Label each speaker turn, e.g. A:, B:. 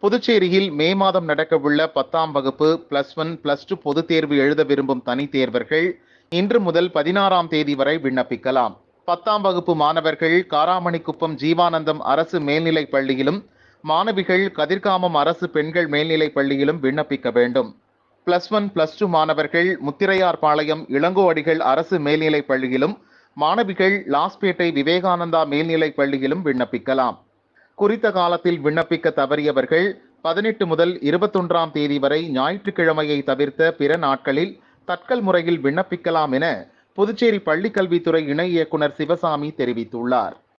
A: புதுச்சேரியில் மே மாதம் நடக்கவுள்ள பத்தாம் வகுப்பு பிளஸ் ஒன் பிளஸ் டூ பொதுத் தேர்வு எழுத விரும்பும் தனித் தேர்வர்கள் இன்று முதல் பதினாறாம் தேதி வரை விண்ணப்பிக்கலாம் பத்தாம் வகுப்பு மாணவர்கள் காராமணிக்குப்பம் ஜீவானந்தம் அரசு மேல்நிலைப் பள்ளியிலும் மாணவிகள் கதிர்காமம் அரசு பெண்கள் மேல்நிலைப் பள்ளியிலும் விண்ணப்பிக்க வேண்டும் பிளஸ் ஒன் பிளஸ் டூ மாணவர்கள் முத்திரையார்பாளையம் இளங்கோஅடிகள் அரசு மேல்நிலைப் பள்ளியிலும் மாணவிகள் லாஸ்பேட்டை விவேகானந்தா மேல்நிலைப் பள்ளியிலும் விண்ணப்பிக்கலாம் குறித்த காலத்தில் விண்ணப்பிக்க தவறியவர்கள் பதினெட்டு முதல் இருபத்தொன்றாம் தேதி வரை ஞாயிற்றுக்கிழமையை தவிர்த்த பிற நாட்களில் தட்கல் முறையில் விண்ணப்பிக்கலாம் என புதுச்சேரி பள்ளிக்கல்வித்துறை இணை இயக்குனர் சிவசாமி தெரிவித்துள்ளார்